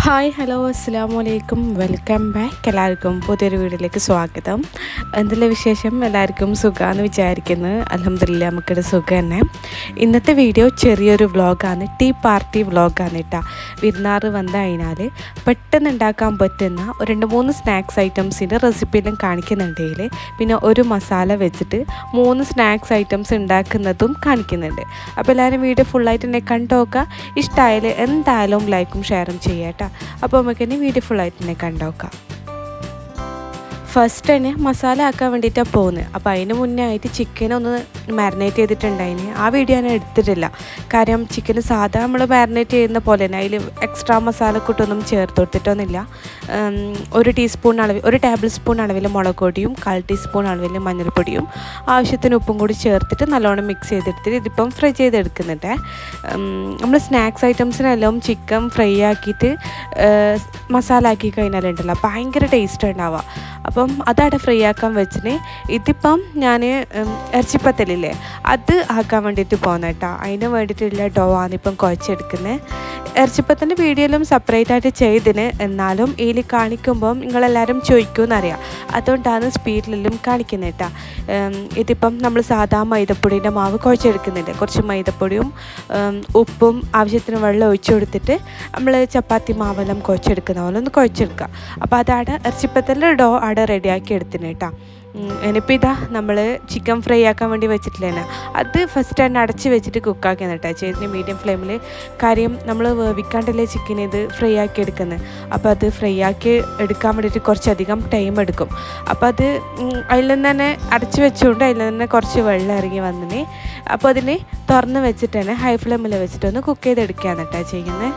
hi hello അസ്സാം വലൈക്കും welcome back എല്ലാവർക്കും പുതിയൊരു വീഡിയോയിലേക്ക് സ്വാഗതം എന്തെല്ലാം വിശേഷം എല്ലാവർക്കും സുഖമാണെന്ന് വിചാരിക്കുന്നു അലഹമില്ല നമുക്കിടെ സുഖം തന്നെ ഇന്നത്തെ വീഡിയോ ചെറിയൊരു വ്ളോഗാണ് ടീ പാർട്ടി വ്ളോഗാണ് കേട്ടോ വിരുന്നാറ് വന്നു കഴിഞ്ഞാൽ പെട്ടെന്ന് ഉണ്ടാക്കാൻ പറ്റുന്ന ഒരു രണ്ട് മൂന്ന് സ്നാക്സ് ഐറ്റംസിൻ്റെ റെസിപ്പിയെല്ലാം കാണിക്കുന്നുണ്ടെങ്കിൽ പിന്നെ ഒരു മസാല വെച്ചിട്ട് മൂന്ന് സ്നാക്സ് ഐറ്റംസ് ഉണ്ടാക്കുന്നതും കാണിക്കുന്നുണ്ട് അപ്പോൾ എല്ലാവരും വീഡിയോ ഫുള്ളായിട്ട് തന്നെ കണ്ടു നോക്കുക ഇഷ്ടമായാൽ എന്തായാലും ലൈക്കും ഷെയറും ചെയ്യാം കേട്ടോ അപ്പോൾ നമുക്ക് ഇനി വീഡിയോ ഫുള്ളായിട്ട് തന്നെ കണ്ടോക്കാം ഫസ്റ്റ് തന്നെ മസാല ആക്കാൻ വേണ്ടിയിട്ടാണ് പോകുന്നത് അപ്പോൾ അതിന് മുന്നേ ആയിട്ട് ചിക്കൻ ഒന്ന് മാരിനേറ്റ് ചെയ്തിട്ടുണ്ടായിന് ആ വീഡിയോ ഞാൻ എടുത്തിട്ടില്ല കാര്യം ചിക്കൻ സാധാ നമ്മൾ മാരിനേറ്റ് ചെയ്യുന്ന പോലെ തന്നെ അതിൽ എക്സ്ട്രാ മസാലക്കൂട്ടൊന്നും ചേർത്ത് കൊടുത്തിട്ടൊന്നുമില്ല ഉം, ഒരു ടീസ്പൂൺ അളവിൽ ഒരു ടേബിൾ സ്പൂൺ അളവിൽ മുളക് പൊടിയും കാൽ ടീസ്പൂൺ അളവിൽ മഞ്ഞൾപ്പൊടിയും ആവശ്യത്തിന് ഉപ്പും കൂടി ചേർത്തിട്ട് നല്ലോണം മിക്സ് ചെയ്തെടുത്തിട്ട് ഇതിപ്പം ഫ്രൈ ചെയ്തെടുക്കുന്നുണ്ട് നമ്മൾ സ്നാക്സ് ഐറ്റംസിനെല്ലാം ചിക്കൻ ഫ്രൈ ആക്കിയിട്ട് ഏഹ്, മസാല ആക്കി കഴിഞ്ഞാലുണ്ടല്ലോ ഭയങ്കര ടേസ്റ്റ് ഉണ്ടാവുക അപ്പം അതവിടെ ഫ്രൈ ആക്കാൻ വെച്ചിന് ഇതിപ്പം ഞാൻ ഇറച്ചിപ്പത്തലില്ലേ അത് ആക്കാൻ വേണ്ടിയിട്ട് പോകുന്ന കേട്ടോ അതിന് വേണ്ടിയിട്ടുള്ള ഡോ ആണ് ഇപ്പം കുഴച്ചെടുക്കുന്നത് ഇറച്ചിപ്പത്തിൻ്റെ വീഡിയോയിലും സെപ്പറേറ്റ് ആയിട്ട് ചെയ്തിന് എന്നാലും ഇതിൽ കാണിക്കുമ്പം നിങ്ങളെല്ലാവരും ചോദിക്കുമെന്നറിയാം അതുകൊണ്ടാണ് സ്പീഡിലെല്ലാം കാണിക്കുന്നത് കേട്ടോ ഇതിപ്പം നമ്മൾ സാധാ മൈദപ്പൊടിൻ്റെ മാവ് കുഴച്ചെടുക്കുന്നുണ്ട് കുറച്ച് മൈദപ്പൊടിയും ഉം, ഉപ്പും ആവശ്യത്തിന് വെള്ളം ഒഴിച്ചു കൊടുത്തിട്ട് നമ്മൾ ചപ്പാത്തി മാവെല്ലാം കുഴച്ചെടുക്കുന്ന പോലെ ഒന്ന് കുഴച്ചെടുക്കുക അപ്പോൾ അതാണ് ഇറച്ചിപ്പത്തലിൻ്റെ ഡോ അവിടെ റെഡിയാക്കി എടുത്തിന് കേട്ടോ ഇനിയിപ്പോൾ ഇതാ നമ്മൾ ചിക്കൻ ഫ്രൈ ആക്കാൻ വേണ്ടി വെച്ചിട്ടില്ലേനെ അത് ഫസ്റ്റ് തന്നെ അടച്ച് വെച്ചിട്ട് കുക്കാക്കി കേട്ടോ ചെയ്തിന് മീഡിയം ഫ്ലെയിമിൽ കാര്യം നമ്മൾ വേവിക്കാണ്ടല്ലേ ചിക്കൻ ഇത് ഫ്രൈ ആക്കി എടുക്കുന്നത് അപ്പോൾ അത് ഫ്രൈ ആക്കി എടുക്കാൻ വേണ്ടിയിട്ട് കുറച്ചധികം ടൈം എടുക്കും അപ്പോൾ അത് ഉം, അതിൽ നിന്ന് തന്നെ അടച്ച് വെച്ചുകൊണ്ട് അതിൽ നിന്ന് തന്നെ കുറച്ച് വെള്ളം ഇറങ്ങി വന്നിന് അപ്പോൾ അതിന് തുറന്ന് വെച്ചിട്ട് തന്നെ ഹൈ ഫ്ലെയിമിൽ വെച്ചിട്ട് ഒന്ന് കുക്ക് ചെയ്തെടുക്കുകയാണ് കേട്ടോ ചെയ്യുന്നത്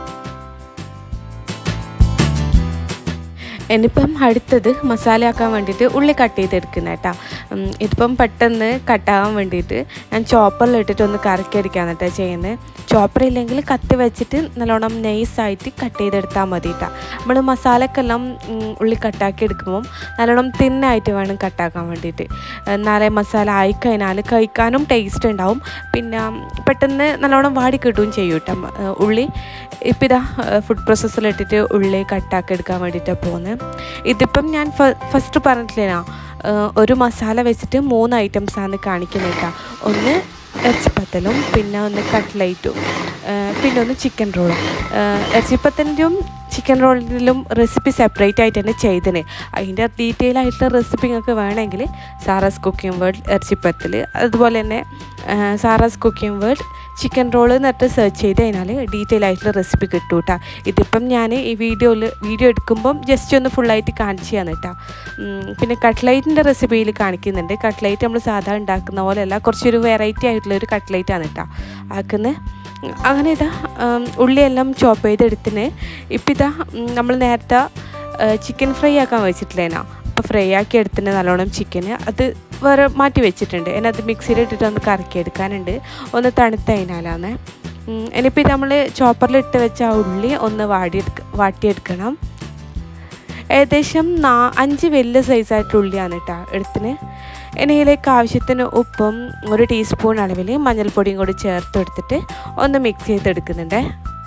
ഇനിയിപ്പം അടുത്തത് മസാലയാക്കാൻ വേണ്ടിയിട്ട് ഉള്ളി കട്ട് ചെയ്തെടുക്കുന്ന കേട്ടോ ഉം, ഇതിപ്പം പെട്ടെന്ന് കട്ടാകാൻ വേണ്ടിയിട്ട് ഞാൻ ചോപ്പറിൽ ഇട്ടിട്ട് ഒന്ന് കറക്കിയെടുക്കുകയാണ് കേട്ടോ ചെയ്യുന്നത് ചോപ്പർ ഇല്ലെങ്കിൽ കത്തി വെച്ചിട്ട് നല്ലോണം നൈസായിട്ട് കട്ട് ചെയ്തെടുത്താൽ മതി കേട്ടോ നമ്മൾ മസാലക്കെല്ലാം ഉം, ഉള്ളി കട്ടാക്കി എടുക്കുമ്പം നല്ലോണം തിന്നായിട്ട് വേണം കട്ടാക്കാൻ വേണ്ടിയിട്ട് എന്നാലേ മസാല ആയിക്കഴിഞ്ഞാൽ കഴിക്കാനും ടേസ്റ്റ് ഉണ്ടാവും പിന്നെ പെട്ടെന്ന് നല്ലോണം വാടി കിട്ടുകയും ചെയ്യും കേട്ടോ മ- ഏഹ് ഉള്ളി ഇപ്പം ഇതാ ഫുഡ് പ്രോസസ്സിലിട്ടിട്ട് ഉള്ളി കട്ടാക്കി എടുക്കാൻ വേണ്ടിയിട്ടാണ് പോകുന്നത് ഇതിപ്പം ഞാൻ ഫസ്റ്റ് പറഞ്ഞിട്ടില്ലേനാ ഏഹ് ഒരു മസാല വെച്ചിട്ട് മൂന്ന് ഐറ്റംസാണ് കാണിക്കുന്നത് കേട്ടോ ഒന്ന് ഇറച്ചിപ്പത്തലും പിന്നെ ഒന്ന് കട്ട്ലൈറ്റും ഏഹ് പിന്നെ ഒന്ന് ചിക്കൻ റോളും ഇറച്ചിപ്പത്തലിൻ്റെയും ചിക്കൻ റോളിലും റെസിപ്പി സെപ്പറേറ്റ് ആയിട്ട് തന്നെ ചെയ്തിന് അതിൻ്റെ ഡീറ്റെയിൽ ആയിട്ടുള്ള റെസിപ്പി നിങ്ങൾക്ക് വേണമെങ്കിൽ സാറാസ് കുക്കിംഗ് വേൾഡ് ഇറച്ചിപ്പത്തൽ അതുപോലെ തന്നെ ഏഹ് Sara's cooking world chicken roll എന്നിട്ട് സെർച്ച് ചെയ്ത് കഴിഞ്ഞാൽ ഡീറ്റെയിൽ ആയിട്ടുള്ള റെസിപ്പി കിട്ടും കേട്ടോ ഇതിപ്പം ഞാൻ ഈ വീഡിയോയിൽ വീഡിയോ എടുക്കുമ്പം ജസ്റ്റ് ഒന്ന് ഫുള്ളായിട്ട് കാണിച്ചു തന്നു കേട്ടോ ഉം, പിന്നെ കട്ട്ലൈറ്റിൻ്റെ റെസിപ്പിയിൽ കാണിക്കുന്നുണ്ട് കട്ട്ലൈറ്റ് നമ്മൾ സാധാ ഉണ്ടാക്കുന്ന പോലെയല്ല കുറച്ചൊരു വെറൈറ്റി ആയിട്ടുള്ള ഒരു കട്ട്ലൈറ്റാണ് കേട്ടോ ആക്കുന്നത് അങ്ങനെ ഇതാ ഉം, ഉള്ളിയെല്ലാം ചോപ്പ് ചെയ്തെടുത്തിന് ഇപ്പം ഇതാ നമ്മൾ നേരത്തെ ചിക്കൻ ഫ്രൈ ആക്കാൻ വെച്ചിട്ടില്ലേനാ അപ്പോൾ ഫ്രൈ ആക്കി എടുത്തിന് നല്ലോണം ചിക്കന് അത് വേറെ മാറ്റി വെച്ചിട്ടുണ്ട് എന്നെ അത് മിക്സിയിൽ ഇട്ടിട്ട് ഒന്ന് കറക്കി എടുക്കാനുണ്ട് ഒന്ന് തണുത്ത അതിനാലാണ് ഇനിയിപ്പോൾ ഇത് നമ്മൾ ചോപ്പറിൽ ഇട്ട് വെച്ച ആ ഉള്ളി ഒന്ന് വാടിയെടുക്ക വാട്ടിയെടുക്കണം ഏകദേശം നാ അഞ്ച് വലിയ സൈസായിട്ടുള്ള ഉള്ളിയാണ് കേട്ടോ എടുത്തിന് ഇനി ഇതിലേക്ക് ആവശ്യത്തിന് ഉപ്പും ഒരു ടീസ്പൂൺ അളവിൽ മഞ്ഞൾപ്പൊടിയും കൂടി ചേർത്ത് എടുത്തിട്ട് ഒന്ന് മിക്സ് ചെയ്തെടുക്കുന്നുണ്ട്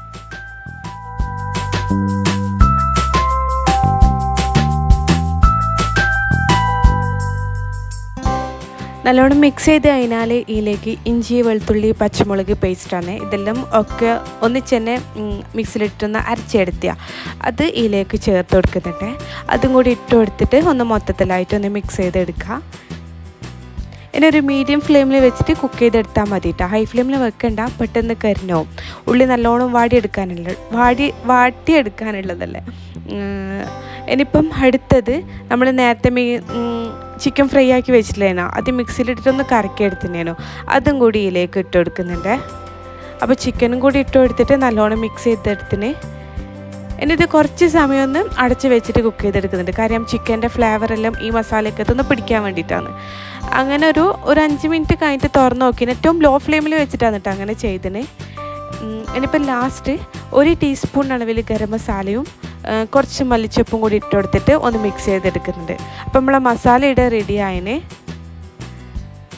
നല്ലോണം മിക്സ് ചെയ്ത് കഴിഞ്ഞാൽ ഇതിലേക്ക് ഇഞ്ചി വെളുത്തുള്ളി പച്ചമുളക് പേസ്റ്റാണ് ഇതെല്ലാം ഒക്കെ ഒന്നിച്ച് തന്നെ മിക്സിലിട്ടൊന്ന് അരച്ചെടുത്തിയ അത് ഇതിലേക്ക് ചേർത്ത് കൊടുക്കുന്നുണ്ട് അതും കൂടി ഇട്ട് കൊടുത്തിട്ട് ഒന്ന് മൊത്തത്തിലായിട്ട് ഒന്ന് മിക്സ് ചെയ്തെടുക്കുക ഇനി ഒരു മീഡിയം ഫ്ലെയിമിൽ വെച്ചിട്ട് കുക്ക് ചെയ്തെടുത്താൽ മതി കേട്ടോ ഹൈ ഫ്ലെയിമിൽ വെക്കണ്ട പെട്ടെന്ന് കരിഞ്ഞോവും ഉള്ളി നല്ലോണം വാടിയെടുക്കാനുള്ള വാടി വാട്ടിയെടുക്കാനുള്ളതല്ലേ ഉം, ഇനിയിപ്പം അടുത്തത് നമ്മൾ നേരത്തെ മീ ചിക്കൻ ഫ്രൈ ആക്കി വെച്ചില്ലേനോ അത് മിക്സിയിലിട്ടിട്ടൊന്ന് കറക്കി എടുത്തിനേനോ അതും കൂടി ഇതിലേക്ക് ഇട്ട് കൊടുക്കുന്നുണ്ട് അപ്പോൾ ചിക്കനും കൂടി ഇട്ട് കൊടുത്തിട്ട് നല്ലോണം മിക്സ് ചെയ്തെടുത്തിന് ഇനി ഇത് കുറച്ച് സമയം ഒന്ന് അടച്ച് വെച്ചിട്ട് കുക്ക് ചെയ്തെടുക്കുന്നുണ്ട് കാര്യം ചിക്കൻ്റെ ഫ്ലേവറെല്ലാം ഈ മസാലയ്ക്കകത്ത് ഒന്ന് പിടിക്കാൻ വേണ്ടിയിട്ടാണ് അങ്ങനെ ഒരു ഒരു അഞ്ച് മിനിറ്റ് കഴിഞ്ഞിട്ട് തുറന്ന് നോക്കി ഏറ്റവും ലോ ഫ്ലെയിമിൽ വെച്ചിട്ടാണ് കേട്ടോ അങ്ങനെ ചെയ്തതിന് ഇനിയിപ്പോൾ ലാസ്റ്റ് ഒരു ടീസ്പൂൺ അളവിൽ ഗരം മസാലയും ആ, കുറച്ച് മല്ലിച്ചപ്പും കൂടി ഇട്ട് കൊടുത്തിട്ട് ഒന്ന് മിക്സ് ചെയ്തെടുക്കുന്നുണ്ട് അപ്പം നമ്മളെ മസാല ഇവിടെ റെഡി ആയതിന്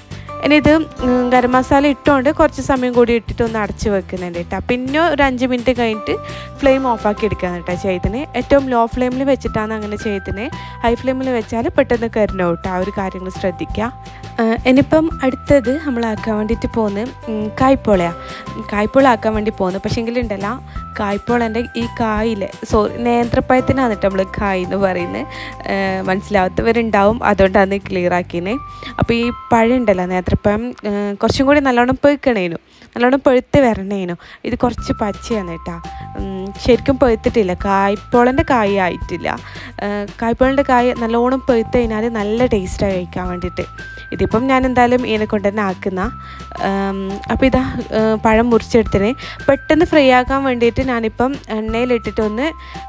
ഇനി ഇത് ഉം, ഗരം മസാല ഇട്ടുകൊണ്ട് കുറച്ച് സമയം കൂടി ഇട്ടിട്ട് ഒന്ന് അടച്ച് വെക്കുന്നുണ്ട് കേട്ടോ പിന്നെ ഒരു അഞ്ച് മിനിറ്റ് കഴിഞ്ഞിട്ട് ഫ്ലെയിം ഓഫാക്കി എടുക്കാന്ന് കേട്ടോ ചെയ്തിന് ഏറ്റവും ലോ ഫ്ലെയിമിൽ വെച്ചിട്ടാണ് അങ്ങനെ ചെയ്തിന് ഹൈ ഫ്ലെയിമിൽ വെച്ചാൽ പെട്ടെന്ന് കരിഞ്ഞോ കേട്ടോ ആ ഒരു കാര്യങ്ങൾ ശ്രദ്ധിക്കുക ആ, ഇനിയിപ്പം അടുത്തത് നമ്മളാക്കാൻ വേണ്ടിയിട്ട് പോകുന്നത് കായ്പോളയാണ് കായ്പോള ആക്കാൻ വേണ്ടി പോകുന്നത് പക്ഷേ എങ്കിലുണ്ടല്ല കായ്പോളൻ്റെ ഈ കായിലെ സോറി നേന്ത്രപ്പഴത്തിനാണ് കേട്ടോ നമ്മൾ കായ് എന്ന് പറയുന്നത് മനസ്സിലാവാത്തവരുണ്ടാവും അതുകൊണ്ടാണ് ക്ലിയർ ആക്കിയത് അപ്പോൾ ഈ പഴം ഉണ്ടല്ലോ നേന്ത്രപ്പഴം ആ, കുറച്ചും കൂടി നല്ലോണം പഴുക്കണേനു നല്ലോണം പഴുത്ത് വരണേനു ഇത് കുറച്ച് പച്ചയാണ് കേട്ടോ ഉം, ശരിക്കും പഴുത്തിട്ടില്ല കായ്പോളൻ്റെ കായ് ആയിട്ടില്ല ആ, കായ്പോളൻ്റെ കായ് നല്ലോണം പഴുത്ത് കഴിഞ്ഞാൽ നല്ല ടേസ്റ്റാണ് കഴിക്കാൻ വേണ്ടിയിട്ട് ഇതിപ്പം ഞാൻ എന്തായാലും ഇതിനെ കൊണ്ട് തന്നെ ആക്കുന്ന അപ്പോൾ ഇതാ ആ, പഴം മുറിച്ചെടുത്തിന് പെട്ടെന്ന് ഫ്രൈ ആക്കാൻ വേണ്ടിയിട്ട് ഞാനിപ്പം എണ്ണയിലിട്ടിട്ടൊന്ന്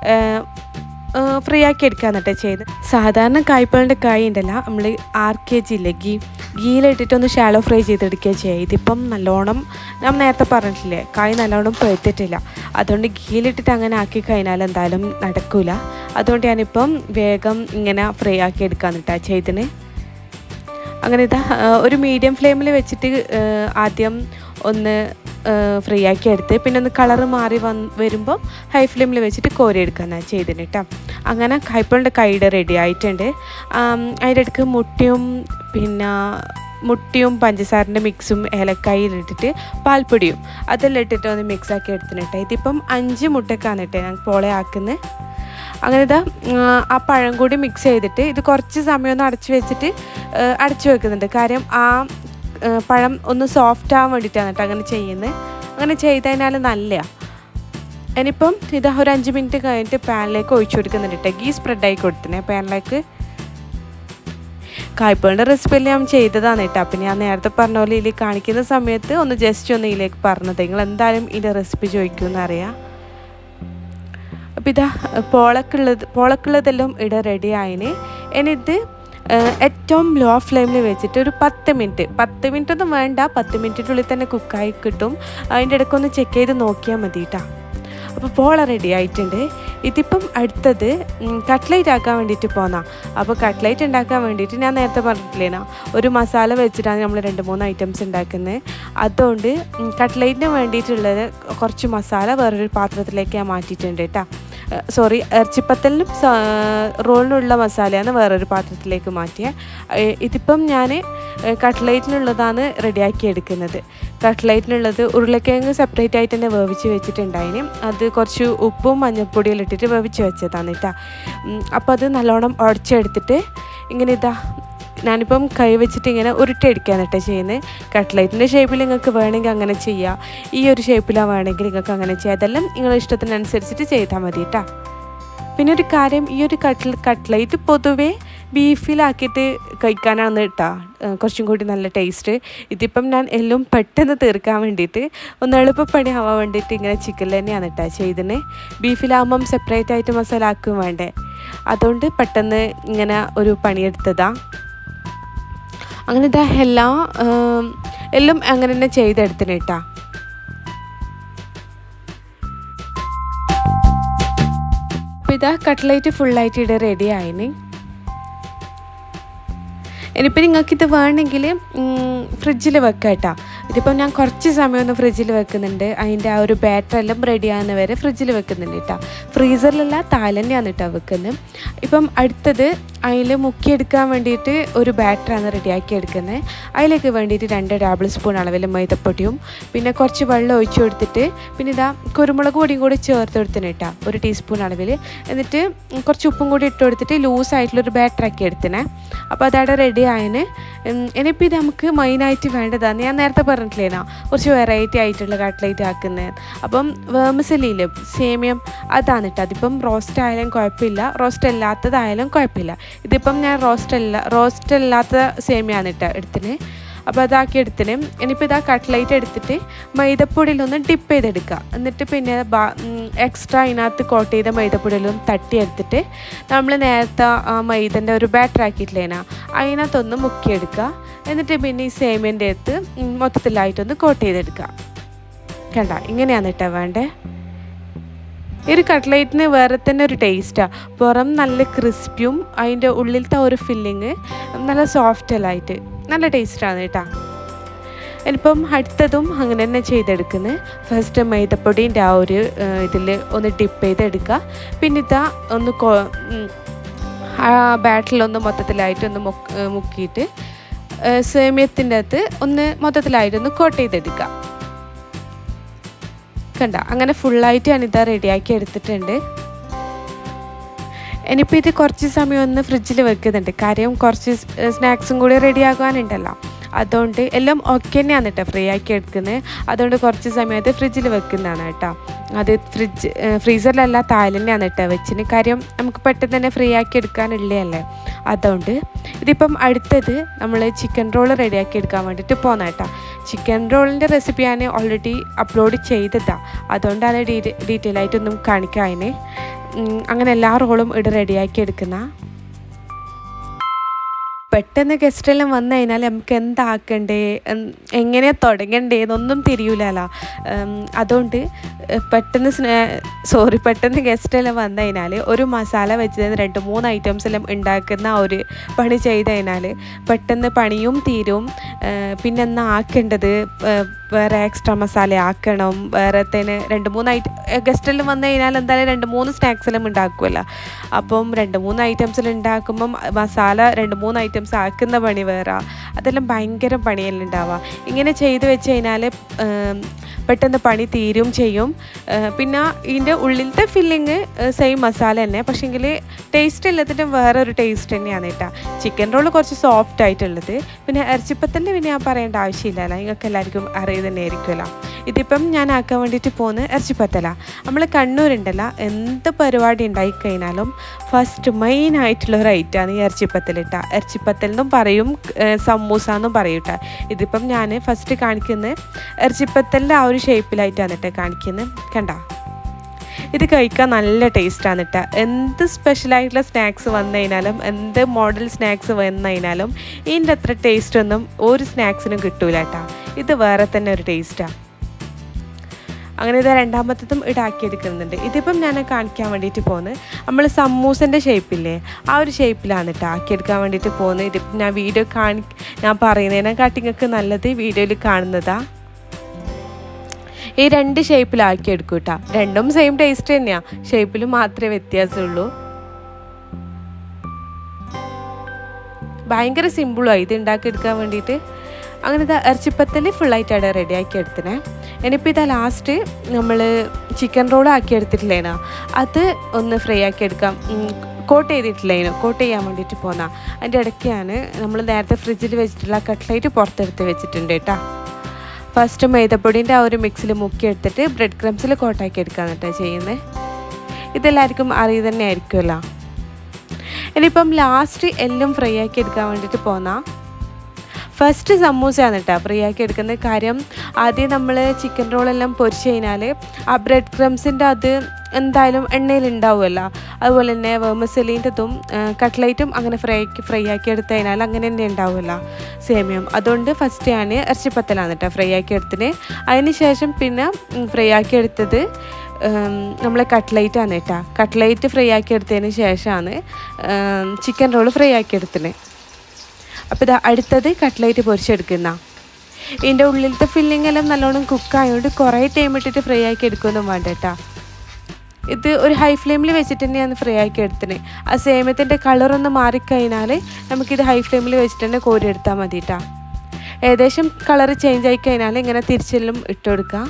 ഫ്രീ ആക്കി എടുക്കാന്നിട്ട് ചെയ്ത് സാധാരണ കായ്പളിൻ്റെ കായ് ഉണ്ടല്ലോ നമ്മൾ ആർ കെ ജി ഇല്ലേ ഗീ ഗീയിലിട്ടിട്ടൊന്ന് ഷാലോ ഫ്രൈ ചെയ്തെടുക്കുക ചെയ്യുക ഇതിപ്പം നല്ലോണം ഞാൻ നേരത്തെ പറഞ്ഞിട്ടില്ലേ കായ് നല്ലോണം പഴുത്തിട്ടില്ല അതുകൊണ്ട് ഗീയിലിട്ടിട്ട് അങ്ങനെ ആക്കി കഴിഞ്ഞാൽ എന്തായാലും നടക്കൂല അതുകൊണ്ട് ഞാനിപ്പം വേഗം ഇങ്ങനെ ഫ്രൈ ആക്കി എടുക്കാന്നിട്ടാ ചെയ്തിന് അങ്ങനെ ഇതാ ആ, ഒരു മീഡിയം ഫ്ലെയിമിൽ വെച്ചിട്ട് ആ, ആദ്യം ഒന്ന് ഫ്രീ ആക്കി എടുത്ത് പിന്നെ ഒന്ന് കളറ് മാറി വന്ന് വരുമ്പോൾ ഹൈ ഫ്ലെയിമിൽ വെച്ചിട്ട് കോരി എടുക്കാനാണ് ചെയ്തിന് കേട്ടോ അങ്ങനെ കൈപ്പളിൻ്റെ കൈയുടെ റെഡി ആയിട്ടുണ്ട് ആം, അതിൻ്റെ ഇടയ്ക്ക് മുട്ടയും പിന്നെ മുട്ടയും പഞ്ചസാരൻ്റെ മിക്സും ഏലക്കായിലിട്ടിട്ട് പാൽപ്പൊടിയും അതെല്ലാം ഇട്ടിട്ട് ഒന്ന് മിക്സ് ആക്കി എടുത്തിന് കേട്ടോ ഇതിപ്പം അഞ്ച് മുട്ടക്കാണ് കേട്ടോ ഞാൻ പോളെ ആക്കുന്നത് അങ്ങനെ ഇതാ ആ, ആ പഴം കൂടി മിക്സ് ചെയ്തിട്ട് ഇത് കുറച്ച് സമയം ഒന്ന് അടച്ചു വെച്ചിട്ട് ആ, അടച്ചു വെക്കുന്നുണ്ട് കാര്യം ആ ആ, പഴം ഒന്ന് സോഫ്റ്റ് ആവാൻ വേണ്ടിയിട്ടാണ് കേട്ടോ അങ്ങനെ ചെയ്യുന്നത് അങ്ങനെ ചെയ്ത് കഴിഞ്ഞാൽ നല്ലതാണ് ഇനിയിപ്പം ഇത് ഒരു അഞ്ച് മിനിറ്റ് കഴിഞ്ഞിട്ട് പാനിലേക്ക് ഒഴിച്ചു കൊടുക്കുന്നുണ്ട് കേട്ടോ ഗീ സ്പ്രെഡായി കൊടുത്തിനെ പാനിലേക്ക് കായ്പളിൻ്റെ റെസിപ്പിയിൽ ഞാൻ ചെയ്തതാണ് കേട്ടോ അപ്പം ഞാൻ നേരത്തെ പറഞ്ഞ പോലെ ഇതിൽ കാണിക്കുന്ന സമയത്ത് ഒന്ന് ജസ്റ്റ് ഒന്ന് ഇതിലേക്ക് പറഞ്ഞത് നിങ്ങൾ എന്തായാലും ഇതിൻ്റെ റെസിപ്പി ചോദിക്കുമെന്ന് അറിയാം അപ്പം ഇതാ പോളക്കുള്ളത് പോളക്കുള്ളതെല്ലാം ഇവിടെ റെഡി ആയിന് എന്നിട്ട് ഏഹ്, ഏറ്റവും ലോ ഫ്ലെയിമിൽ വെച്ചിട്ട് ഒരു പത്ത് മിനിറ്റ് പത്ത് മിനിറ്റ് ഒന്നും വേണ്ട പത്ത് മിനിറ്റിനുള്ളിൽ തന്നെ കുക്കായി കിട്ടും അതിൻ്റെ ഇടയ്ക്കൊന്ന് ചെക്ക് ചെയ്ത് നോക്കിയാൽ മതി കേട്ടോ അപ്പോൾ പോള റെഡി ആയിട്ടുണ്ട് ഇതിപ്പം അടുത്തത് കട്ട്ലൈറ്റ് ആക്കാൻ വേണ്ടിയിട്ട് പോന്നാ അപ്പോൾ കട്ട്ലൈറ്റ് ഉണ്ടാക്കാൻ വേണ്ടിയിട്ട് ഞാൻ നേരത്തെ പറഞ്ഞിട്ടില്ലേനാ ഒരു മസാല വെച്ചിട്ടാണ് നമ്മൾ രണ്ട് മൂന്ന് ഐറ്റംസ് ഉണ്ടാക്കുന്നത് അതുകൊണ്ട് കട്ട്ലൈറ്റിന് വേണ്ടിയിട്ടുള്ളത് കുറച്ച് മസാല വേറൊരു പാത്രത്തിലേക്ക് ഞാൻ മാറ്റിയിട്ടുണ്ട് കേട്ടോ സോറി ഇറച്ചിപ്പത്തലിനും റോളിനുള്ള മസാലയാണ് വേറൊരു പാത്രത്തിലേക്ക് മാറ്റിയത് ഏഹ് ഇതിപ്പം ഞാൻ കട്ട്ലൈറ്റിനുള്ളതാണ് റെഡിയാക്കി എടുക്കുന്നത് കട്ട്ലൈറ്റിനുള്ളത് ഉരുളക്കിഴങ്ങ് സെപ്പറേറ്റ് ആയിട്ട് തന്നെ വേവിച്ച് വെച്ചിട്ടുണ്ടായിന് അത് കുറച്ച് ഉപ്പും മഞ്ഞൾപ്പൊടിയും ഇട്ടിട്ട് വേവിച്ച് വെച്ചതാണ് കേട്ടോ അപ്പോൾ അത് നല്ലോണം ഉടച്ചെടുത്തിട്ട് ഇങ്ങനെ ഇതാ ഞാനിപ്പം കൈ വെച്ചിട്ട് ഇങ്ങനെ ഉരുട്ടിയടിക്കാൻ കേട്ടോ ചെയ്യുന്നത് കട്ട്ലൈറ്റിൻ്റെ ഷേപ്പിൽ നിങ്ങൾക്ക് വേണമെങ്കിൽ അങ്ങനെ ചെയ്യാം ഈ ഒരു ഷേപ്പിലാണ് വേണമെങ്കിൽ നിങ്ങൾക്ക് അങ്ങനെ ചെയ്യാം അതെല്ലാം നിങ്ങളുടെ ഇഷ്ടത്തിനനുസരിച്ചിട്ട് ചെയ്താൽ മതി കേട്ടോ പിന്നെ ഒരു കാര്യം ഈ ഒരു കട്ട്ല കട്ട്ലൈറ്റ് പൊതുവേ ബീഫിലാക്കിയിട്ട് കഴിക്കാനാണ് കേട്ടോ കുറച്ചും കൂടി നല്ല ടേസ്റ്റ് ഇതിപ്പം ഞാൻ എല്ലാം പെട്ടെന്ന് തീർക്കാൻ വേണ്ടിയിട്ട് ഒന്ന് എളുപ്പപ്പണി ആവാൻ വേണ്ടിയിട്ട് ഇങ്ങനെ ചിക്കൻ തന്നെയാണ് കേട്ടോ ചെയ്തിന് ബീഫിലാകുമ്പം സെപ്പറേറ്റ് ആയിട്ട് മസാല ആക്കും വേണ്ടേ അതുകൊണ്ട് പെട്ടെന്ന് ഇങ്ങനെ ഒരു പണിയെടുത്തതാണ് അങ്ങനെ ഇതാ എല്ലാ ഉം, എല്ലാം അങ്ങനെ തന്നെ ചെയ്തെടുത്തിന് കേട്ടാ അപ്പോൾ ഇതാ കട്ട്ലൈറ്റ് ഫുള്ളായിട്ട് ഇവിടെ റെഡി ആയിന് ഇനിയിപ്പോൾ നിങ്ങൾക്കിത് വേണമെങ്കിൽ ഫ്രിഡ്ജിൽ വെക്കാം കേട്ടോ ഇതിപ്പോൾ ഞാൻ കുറച്ച് സമയം ഒന്ന് ഫ്രിഡ്ജിൽ വെക്കുന്നുണ്ട് അതിൻ്റെ ആ ഒരു ബാറ്റർ എല്ലാം റെഡി ആകുന്ന വരെ ഫ്രിഡ്ജിൽ വെക്കുന്നുണ്ട് കേട്ടോ ഫ്രീസറിലല്ല താലൻ്റെയാണ് കേട്ടോ വെക്കുന്നത് ഇപ്പം അടുത്തത് അതിൽ മുക്കിയെടുക്കാൻ വേണ്ടിയിട്ട് ഒരു ബാറ്ററാണ് റെഡിയാക്കി എടുക്കുന്നത് അതിലേക്ക് വേണ്ടിയിട്ട് രണ്ട് ടേബിൾ സ്പൂൺ അളവിൽ മൈദപ്പൊടിയും പിന്നെ കുറച്ച് വെള്ളം ഒഴിച്ചു കൊടുത്തിട്ട് പിന്നെ ഇതാ കുരുമുളക് പൊടിയും കൂടി ചേർത്ത് കൊടുത്തിന് കേട്ടോ ഒരു ടീസ്പൂൺ അളവിൽ എന്നിട്ട് കുറച്ച് ഉപ്പും കൂടി ഇട്ട് കൊടുത്തിട്ട് ലൂസായിട്ടുള്ളൊരു ബാറ്ററാക്കി എടുത്തിനെ അപ്പോൾ അതവിടെ റെഡി ആയതിന് ഇനിയിപ്പോൾ ഇത് നമുക്ക് മെയിനായിട്ട് വേണ്ടതാണ് ഞാൻ നേരത്തെ പറഞ്ഞിട്ടില്ലേനാ കുറച്ച് വെറൈറ്റി ആയിട്ടുള്ള കട്ട്ലൈറ്റ് ആക്കുന്നത് അപ്പം വേമസലിയില് സേമിയം അതാണ് കേട്ടോ അതിപ്പം റോസ്റ്റ് ആയാലും കുഴപ്പമില്ല റോസ്റ്റ് അല്ലാത്തതായാലും കുഴപ്പമില്ല ഇതിപ്പം ഞാൻ റോസ്റ്റ് അല്ല റോസ്റ്റ് അല്ലാത്ത സേമിയാണ് കേട്ടോ എടുത്തിന് അപ്പോൾ അതാക്കി എടുത്തിന് ഇനിയിപ്പോൾ ഇതാ കട്ട്ലൈറ്റ് എടുത്തിട്ട് മൈദപ്പൊടിയിലൊന്ന് ഡിപ്പ് ചെയ്തെടുക്കുക എന്നിട്ട് പിന്നെ എക്സ്ട്രാ അതിനകത്ത് കോട്ട് ചെയ്ത മൈദപ്പൊടിയിലൊന്ന് തട്ടിയെടുത്തിട്ട് നമ്മൾ നേരത്തെ ആ മൈദൻ്റെ ഒരു ബാറ്റർ ആക്കിയിട്ടില്ലേനാ അതിനകത്തൊന്ന് മുക്കിയെടുക്കുക എന്നിട്ട് പിന്നെ ഈ സേമിയൻ്റെ അടുത്ത് മൊത്തത്തിലായിട്ടൊന്ന് കോട്ട് ചെയ്തെടുക്കുക കണ്ട ഇങ്ങനെയാണ് കേട്ടോ വേണ്ടേ ഈ ഒരു കട്ട്ലൈറ്റിന് വേറെ തന്നെ ഒരു ടേസ്റ്റാണ് പുറം നല്ല ക്രിസ്പിയും അതിൻ്റെ ഉള്ളിലത്തെ ഒരു ഫില്ലിങ് നല്ല സോഫ്റ്റല്ലായിട്ട് നല്ല ടേസ്റ്റാണ് കേട്ടോ ഇനിയിപ്പം അടുത്തതും അങ്ങനെ തന്നെ ചെയ്തെടുക്കുന്നത് ഫസ്റ്റ് മൈദപ്പൊടീൻ്റെ ആ ഒരു ഇതിൽ ഒന്ന് ടിപ്പ് ചെയ്തെടുക്കുക പിന്നെ ഇതാ ഒന്ന് കൊ ഉം, ആ ബാറ്റിലൊന്ന് മൊത്തത്തിലായിട്ടൊന്ന് മുക്ക് മുക്കിയിട്ട് സേമിയത്തിൻ്റെ അകത്ത് ഒന്ന് മൊത്തത്തിലായിട്ടൊന്ന് കോട്ട് ചെയ്തെടുക്കുക കണ്ട അങ്ങനെ ഫുള്ളായിട്ട് ഞാനിതാ റെഡിയാക്കി എടുത്തിട്ടുണ്ട് ഇനിയിപ്പോൾ ഇത് കുറച്ച് സമയം ഒന്ന് ഫ്രിഡ്ജിൽ വെക്കുന്നുണ്ട് കാര്യം കുറച്ച് സ്നാക്സും കൂടി റെഡി ആകാനുണ്ടല്ലോ അതുകൊണ്ട് എല്ലാം ഒക്കെ തന്നെയാണ് കേട്ടോ ഫ്രീ ആക്കി എടുക്കുന്നത് അതുകൊണ്ട് കുറച്ച് സമയത്ത് ഫ്രിഡ്ജിൽ വെക്കുന്നതാണ് കേട്ടോ അത് ഫ്രിഡ്ജ് ഫ്രീസറിലല്ല താഴെ തന്നെയാണ് കേട്ടോ വെച്ചിന് കാര്യം നമുക്ക് പെട്ടെന്ന് തന്നെ ഫ്രീ ആക്കി എടുക്കാനുള്ളതല്ലേ അതുകൊണ്ട് ഇതിപ്പം അടുത്തത് നമ്മൾ ചിക്കൻ റോൾ റെഡിയാക്കി എടുക്കാൻ വേണ്ടിയിട്ട് പോകുന്ന കേട്ടോ ചിക്കൻ റോളിൻ്റെ റെസിപ്പി ഞാൻ ഓൾറെഡി അപ്ലോഡ് ചെയ്തതാണ് അതുകൊണ്ടാണ് ഡീറ്റെ ഡീറ്റെയിൽ ആയിട്ടൊന്നും കാണിക്കാതിന് ഉം, അങ്ങനെ എല്ലാ റോളും ഇവിടെ റെഡിയാക്കി എടുക്കുന്ന പെട്ടെന്ന് ഗസ്റ്റെല്ലാം വന്നു കഴിഞ്ഞാൽ നമുക്ക് എന്താക്കണ്ടേ എൻ- എങ്ങനെ തുടങ്ങണ്ടേ എന്നൊന്നും തിരിയൂലല്ലോ ഉം, അതുകൊണ്ട് ഏഹ്, പെട്ടെന്ന് സ്നേ സോറി പെട്ടെന്ന് ഗസ്റ്റെല്ലാം വന്നു കഴിഞ്ഞാൽ ഒരു മസാല വെച്ച് രണ്ട് മൂന്ന് ഐറ്റംസ് എല്ലാം ഉണ്ടാക്കുന്ന ആ ഒരു പണി ചെയ്ത് കഴിഞ്ഞാൽ പെട്ടെന്ന് പണിയും തീരും ഏഹ്, പിന്നെ എന്നാ ആക്കേണ്ടത് ഏഹ്, വേറെ എക്സ്ട്രാ മസാല ആക്കണം വേറെ തന്നെ രണ്ട് മൂന്ന് ഐറ്റം ഗസ്റ്റെല്ലാം വന്നു കഴിഞ്ഞാൽ എന്തായാലും രണ്ട് മൂന്ന് സ്നാക്സ് എല്ലാം ഉണ്ടാക്കുമല്ലോ അപ്പം രണ്ട് മൂന്ന് ഐറ്റംസിൽ ഉണ്ടാക്കുമ്പം മസാല രണ്ട് മൂന്ന് ഐറ്റംസ് ആക്കുന്ന പണി വേറെ അതെല്ലാം ഭയങ്കര പണിയെല്ലാം ഉണ്ടാവുക ഇങ്ങനെ ചെയ്ത് വെച്ച് കഴിഞ്ഞാൽ പെട്ടെന്ന് പണി തീരും ചെയ്യും ഏഹ് പിന്നെ ഇതിൻ്റെ ഉള്ളിലത്തെ ഫില്ലിങ് സെയിം മസാല തന്നെ പക്ഷേങ്കിൽ ടേസ്റ്റ് എല്ലാത്തിനും വേറെ ഒരു ടേസ്റ്റ് തന്നെയാണ് കേട്ടോ ചിക്കൻ റോൾ കുറച്ച് സോഫ്റ്റ് ആയിട്ടുള്ളത് പിന്നെ ഇറച്ചിപ്പത്തലിന് പിന്നെ ഞാൻ പറയേണ്ട ആവശ്യമില്ലല്ലോ നിങ്ങൾക്ക് എല്ലാവർക്കും അറിയുക തന്നെ ആയിരിക്കുമല്ലോ ഇതിപ്പം ഞാൻ ആക്കാൻ വേണ്ടിയിട്ട് പോകുന്നത് ഇറച്ചിപ്പത്തല നമ്മൾ കണ്ണൂരുണ്ടല്ലോ എന്ത് പരിപാടി ഉണ്ടായിക്കഴിഞ്ഞാലും ഫസ്റ്റ് മെയിൻ ആയിട്ടുള്ള ഒരു ഐറ്റമാണ് ഈ ഇറച്ചിപ്പത്തൽ ഇട്ട ഇറച്ചിപ്പത്തൽ എന്നും പറയും ഏഹ് സമൂസ എന്നും പറയും കേട്ടോ ഇതിപ്പം ഞാൻ ഫസ്റ്റ് കാണിക്കുന്നത് ഇറച്ചിപ്പത്തലിൻ്റെ ആ ഒരു ഷേപ്പിലായിട്ടാണ് കേട്ടോ കാണിക്കുന്നത് കണ്ട ഇത് കഴിക്കാൻ നല്ല ടേസ്റ്റാണ് കേട്ടോ എന്ത് സ്പെഷ്യലായിട്ടുള്ള സ്നാക്സ് വന്നു കഴിഞ്ഞാലും എന്ത് മോഡൽ സ്നാക്സ് വന്നു കഴിഞ്ഞാലും ഇതിൻ്റെ അത്ര ടേസ്റ്റ് ഒന്നും ഒരു സ്നാക്സിനും കിട്ടൂല കേട്ടോ ഇത് വേറെ തന്നെ ഒരു ടേസ്റ്റാണ് അങ്ങനെ ഇത് രണ്ടാമത്തതും ഇടാക്കിയെടുക്കുന്നുണ്ട് ഇതിപ്പം ഞാൻ കാണിക്കാൻ വേണ്ടിയിട്ട് പോകുന്നത് നമ്മൾ സമൂസൻ്റെ ഷേപ്പില്ലേ ആ ഒരു ഷേപ്പിലാണ് കേട്ടോ ആക്കിയെടുക്കാൻ വേണ്ടിയിട്ട് പോകുന്നത് ഇതിപ്പം ഞാൻ വീഡിയോ കാണി ഞാൻ പറയുന്നതിനെക്കാട്ടി നിങ്ങൾക്ക് നല്ലത് വീഡിയോയിൽ കാണുന്നതാ ഈ രണ്ട് ഷേപ്പിലാക്കി എടുക്കും കേട്ടോ രണ്ടും സെയിം ടേസ്റ്റ് തന്നെയാണ് ഷേപ്പിൽ മാത്രമേ വ്യത്യാസമുള്ളൂ ഭയങ്കര സിമ്പിളാണ് ഇത് ഉണ്ടാക്കിയെടുക്കാൻ വേണ്ടിയിട്ട് അങ്ങനെ ഇതാ ഇറച്ചിപ്പത്തൽ ഫുള്ളായിട്ടാണ് റെഡിയാക്കി എടുത്തിനെ ഇനിയിപ്പോൾ ഇതാ ലാസ്റ്റ് നമ്മൾ ചിക്കൻ റോൾ ആക്കി എടുത്തിട്ടില്ലേനോ അത് ഒന്ന് ഫ്രൈ ആക്കി എടുക്കാം കോട്ട് ചെയ്തിട്ടില്ലേനോ കോട്ട് ചെയ്യാൻ വേണ്ടിയിട്ട് പോന്ന അതിൻ്റെ ഇടയ്ക്കാണ് നമ്മൾ നേരത്തെ ഫ്രിഡ്ജിൽ വെച്ചിട്ടുള്ള കട്ട്ലൈറ്റ് പുറത്തെടുത്ത് വെച്ചിട്ടുണ്ട് കേട്ടോ ഫസ്റ്റ് മൈദപ്പൊടിൻ്റെ ആ ഒരു മിക്സിൽ മുക്കി എടുത്തിട്ട് ബ്രെഡ് ക്രംസിൽ കോട്ടാക്കി എടുക്കാൻ കേട്ടോ ചെയ്യുന്നത് ഇതെല്ലാവർക്കും അറിയുക തന്നെ ആയിരിക്കുമല്ലോ ഇനിയിപ്പം ലാസ്റ്റ് എല്ലാം ഫ്രൈ ആക്കി എടുക്കാൻ വേണ്ടിയിട്ട് പോന്നാൽ ഫസ്റ്റ് സമൂസയാണ് കേട്ടോ ഫ്രീ ആക്കി എടുക്കുന്നത് കാര്യം ആദ്യം നമ്മൾ ചിക്കൻ റോളെല്ലാം പൊരിച്ച് കഴിഞ്ഞാൽ ആ ബ്രെഡ് ക്രംസിൻ്റെ അത് എന്തായാലും എണ്ണയിൽ ഉണ്ടാവുമല്ലോ അതുപോലെ തന്നെ വേമസലീൻ്റെതും കട്ട്ലൈറ്റും അങ്ങനെ ഫ്രൈ ആക്കി ഫ്രൈ ആക്കി എടുത്തു കഴിഞ്ഞാൽ അങ്ങനെ തന്നെ ഉണ്ടാവുമല്ലോ സേമിയം അതുകൊണ്ട് ഫസ്റ്റ് ഞാൻ ഇറച്ചിപ്പത്തലാണ് കേട്ടോ ഫ്രൈ ആക്കി എടുത്തിന് അതിന് ശേഷം പിന്നെ ഫ്രൈ ആക്കി എടുത്തത് നമ്മൾ കട്ട്ലൈറ്റ് ആണ് കേട്ടോ കട്ട്ലൈറ്റ് ഫ്രൈ ആക്കി എടുത്തതിന് ശേഷമാണ് ചിക്കൻ റോൾ ഫ്രൈ ആക്കി എടുത്തത് അപ്പോൾ ഇത് അടുത്തത് കട്ട്ലൈറ്റ് പൊരിച്ചെടുക്കുന്ന ഇതിൻ്റെ ഉള്ളിലത്തെ ഫില്ലിംഗ് എല്ലാം നല്ലോണം കുക്കായതുകൊണ്ട് കുറേ ടൈം ഇട്ടിട്ട് ഫ്രൈ ആക്കി എടുക്കുകയൊന്നും വേണ്ട കേട്ടോ ഇത് ഒരു ഹൈ ഫ്ലെയിമിൽ വെച്ചിട്ട് തന്നെയാണ് ഫ്രൈ ആക്കി എടുത്തത് ആ സേമത്തിൻ്റെ കളറൊന്ന് മാറിക്കഴിഞ്ഞാൽ നമുക്കിത് ഹൈ ഫ്ലെയിമിൽ വെച്ചിട്ട് തന്നെ കോരി എടുത്താൽ മതി കേട്ടോ ഏകദേശം കളർ ചേഞ്ച് ആയി കഴിഞ്ഞാൽ ഇങ്ങനെ തിരിച്ചെല്ലാം ഇട്ട് കൊടുക്കാം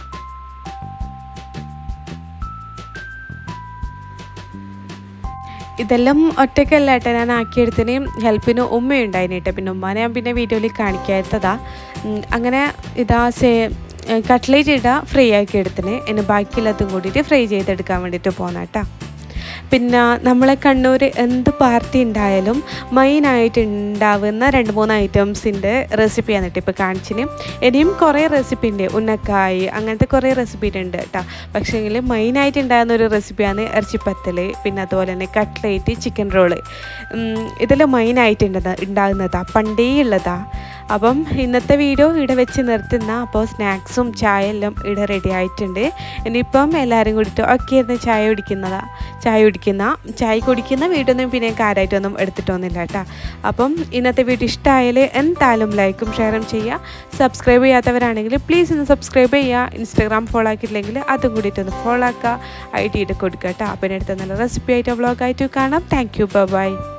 ഇതെല്ലാം ഒറ്റയ്ക്കല്ല കേട്ടോ ഞാൻ ആക്കിയെടുത്തിന് ഹെൽപ്പിന് ഉമ്മയുണ്ടായിരുന്നു കേട്ടോ പിന്നെ ഉമ്മാനെ ഞാൻ പിന്നെ വീഡിയോയിൽ കാണിക്കാത്തതാ ഉം, അങ്ങനെ ഇതാ സേ കട്ട്ലേറ്റ് ഇടാ ഫ്രൈ ആക്കി എടുത്തിന് എന്നെ ബാക്കിയുള്ളതും കൂടിയിട്ട് ഫ്രൈ ചെയ്തെടുക്കാൻ വേണ്ടിയിട്ട് പോന്ന കേട്ടോ പിന്നെ നമ്മളെ കണ്ണൂർ എന്ത് പാർട്ടി ഉണ്ടായാലും മെയിനായിട്ട് ഉണ്ടാവുന്ന രണ്ട് മൂന്ന് ഐറ്റംസിൻ്റെ റെസിപ്പിയാണ് കേട്ടോ ഇപ്പോൾ കാണിച്ചിന് ഇനിയും കുറേ റെസിപ്പി ഉണ്ട് ഉന്നക്കായ് അങ്ങനത്തെ കുറേ റെസിപ്പി ഉണ്ട് കേട്ടോ പക്ഷേങ്കിൽ മെയിനായിട്ട് ഉണ്ടാകുന്ന ഒരു റെസിപ്പിയാണ് ഇറച്ചിപ്പത്തൽ പിന്നെ അതുപോലെ തന്നെ കട്ട്ലേറ്റ് ചിക്കൻ റോള് ഇതിൽ മെയിനായിട്ട് ഉണ്ടാകുന്നതാ പണ്ടേ ഉള്ളതാ അപ്പം ഇന്നത്തെ വീഡിയോ ഇവിടെ വെച്ച് നിർത്തുന്ന അപ്പോൾ സ്നാക്സും ചായ എല്ലാം ഇവിടെ റെഡി ആയിട്ടുണ്ട് ഇനിയിപ്പം എല്ലാവരും കൂടിയിട്ട് ഒക്കെ ഇരുന്ന് ചായ കുടിക്കുന്നതാ ചായ കുടിക്കുന്ന ചായ കുടിക്കുന്ന വീടൊന്നും പിന്നെ കാര്യമായിട്ടൊന്നും എടുത്തിട്ടൊന്നുമില്ല കേട്ടോ അപ്പം ഇന്നത്തെ വീഡിയോ ഇഷ്ടമായാൽ എന്തായാലും ലൈക്കും ഷെയറും ചെയ്യുക സബ്സ്ക്രൈബ് ചെയ്യാത്തവരാണെങ്കിൽ പ്ലീസ് ഒന്ന് സബ്സ്ക്രൈബ് ചെയ്യുക ഇൻസ്റ്റാഗ്രാം ഫോളോ ആക്കിയിട്ടില്ലെങ്കിൽ അതും കൂടിയിട്ടൊന്ന് ഫോളോ ആക്കുക ഐ ഡി ഇട്ട് കൊടുക്കുക കേട്ടോ അപ്പം അടുത്ത നല്ല റെസിപ്പി ആയിട്ട് വ്ളോഗായിട്ട് കാണാം താങ്ക് യു ബൈ